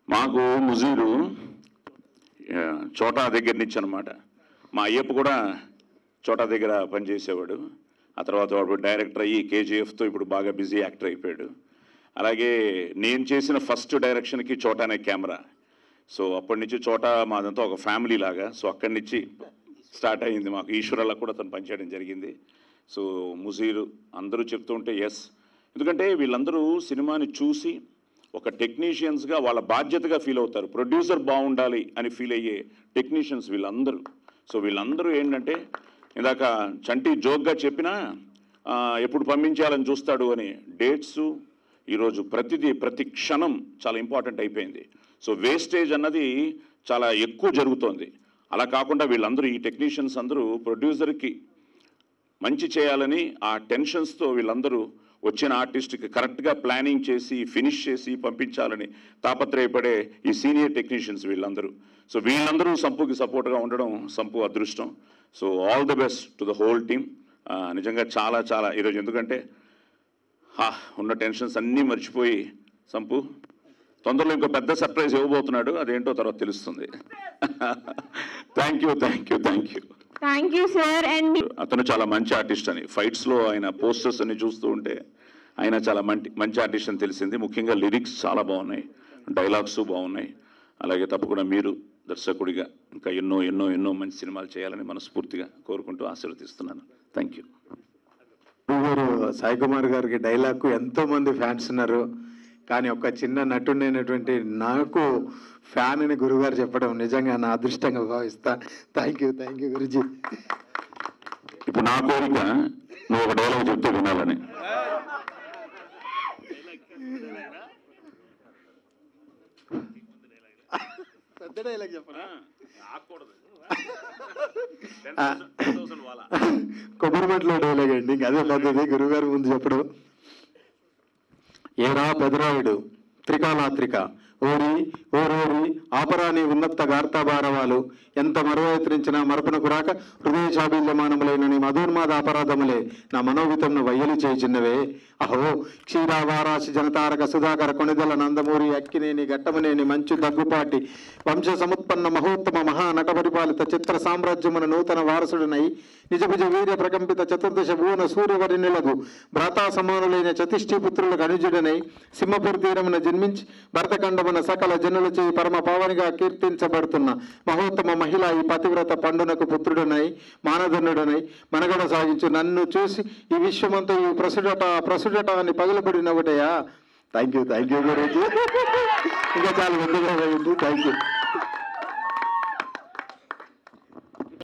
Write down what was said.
మాకు ముజీరు ఆ, చోటా దగ్గర నుంచి అనమాట మా అయ్యప్ప కూడా చోటా దగ్గర పనిచేసేవాడు ఆ తర్వాత వాడు డైరెక్టర్ అయ్యి కేజీఎఫ్తో ఇప్పుడు బాగా బిజీ యాక్టర్ అయిపోయాడు అలాగే నేను చేసిన ఫస్ట్ డైరెక్షన్కి చోటానే కెమెరా సో అప్పటి నుంచి చోటా మాదంతా ఒక ఫ్యామిలీ లాగా సో అక్కడి నుంచి స్టార్ట్ అయ్యింది మాకు ఈశ్వరలా కూడా తను పనిచేయడం జరిగింది సో ముజీరు అందరూ చెప్తుంటే ఎస్ ఎందుకంటే వీళ్ళందరూ సినిమాని చూసి ఒక టెక్నీషియన్స్గా వాళ్ళ బాధ్యతగా ఫీల్ అవుతారు ప్రొడ్యూసర్ బాగుండాలి అని ఫీల్ అయ్యే టెక్నీషియన్స్ వీళ్ళందరూ సో వీళ్ళందరూ ఏంటంటే ఇందాక చంటి జోక్గా చెప్పినా ఆ, ఎప్పుడు పంపించాలని చూస్తాడు అని డేట్స్ ఈరోజు ప్రతిదీ ప్రతి క్షణం చాలా ఇంపార్టెంట్ అయిపోయింది సో వేస్టేజ్ అన్నది చాలా ఎక్కువ జరుగుతోంది అలా కాకుండా వీళ్ళందరూ ఈ టెక్నీషియన్స్ అందరూ ప్రొడ్యూసర్కి మంచి చేయాలని ఆ టెన్షన్స్తో వీళ్ళందరూ వచ్చిన ఆర్టిస్ట్కి కరెక్ట్గా ప్లానింగ్ చేసి ఫినిష్ చేసి పంపించాలని తాపత్రయపడే ఈ సీనియర్ టెక్నీషియన్స్ వీళ్ళందరూ సో వీళ్ళందరూ సంపుకి సపోర్ట్గా ఉండడం సంపు అదృష్టం so all the best to the whole team నిజంగా చాలా చాలా ఈరోజు ఎందుకంటే హా, ఉన్న టెన్షన్స్ అన్నీ మర్చిపోయి సంపు తొందరలో ఇంకో పెద్ద సర్ప్రైజ్ ఇవ్వబోతున్నాడు అదేంటో తర్వాత తెలుస్తుంది thank you thank you thank you thank you sir and అతను చాలా మంచి ఆర్టిస్ట్ అని ఫైట్స్లో ఆయన పోస్టర్స్ అన్ని చూస్తూ ఉంటే ఆయన చాలా మంచి మంచి ఆర్టిస్ట్ అని తెలిసింది ముఖ్యంగా లిరిక్స్ చాలా బాగున్నాయి డైలాగ్స్ బాగున్నాయి అలాగే తప్పకుండా మీరు దర్శకుడిగా ఇంకా ఎన్నో ఎన్నో ఎన్నో మంచి సినిమాలు చేయాలని మనస్ఫూర్తిగా కోరుకుంటూ ఆశీర్వదిస్తున్నాను థ్యాంక్ యూ గారు సాయి కుమార్ గారికి డైలాగ్ ఎంతో మంది ఫ్యాన్స్ ఉన్నారు కానీ ఒక చిన్న నటుడైనటువంటి నాకు ఫ్యాన్ అని గురుగారు చెప్పడం నిజంగా నా అదృష్టంగా భావిస్తా thank you thank you Guruji ఇప్పుడు నా కోరిక నువ్వు ఒక డైలాగ్ చెప్తే వినాలని పెద్ద డైలాగ్ చెప్పరా కొబ్బరిమట్లో డైలాగ్ అండి ఇంక అదే పద్ధతి గురుగారు ముందు చెప్పడం ఏరా పెదరాయుడు త్రికాలాత్రిక ఓరి ఓరోరి ఆపరాని ఉన్నత గార్తాభారవాలు ఎంత మరువైత్రించినా మరపునకు రాక హృదయ చాబిల్యమానములైన నీ మధోన్మాద అపరాధములే నా మనోవితంను వయ్యలి చేచిన్నవే అహో క్షీరావారాశి జనతారక సుధాకర కొణిదల నందమూరి అక్కినేని గట్టమనేని మంచు దగ్గుపాటి వంశ సముత్పన్న మహోత్తమ మహా నటపరిపాలిత చిత్ర సామ్రాజ్యమున నూతన వారసుడినై నిజభుజ వీర్య ప్రకంపిత చతుర్దశ భువన సూర్యవరిణులకు భ్రాతా సమానులైన చతిష్ఠి పుత్రులకు అనుజుడనై సింహపురి తీరమున జన్మించి భరతఖండమున సకల జనుల చేయి పరమ పావనిగా కీర్తించబడుతున్న మహోత్తమ మహిళ ఈ పతివ్రత పండునకు పుత్రుడనై మానధనుడనై మనగడ సాగించు నన్ను చూసి ఈ విశ్వమంతా ఈ ప్రసుడట ప్రసుడట అని పగులబడినవటయా థ్యాంక్ యూ థ్యాంక్ యూ గురించి ఇంకా చాలా ముందుగా థ్యాంక్ యూ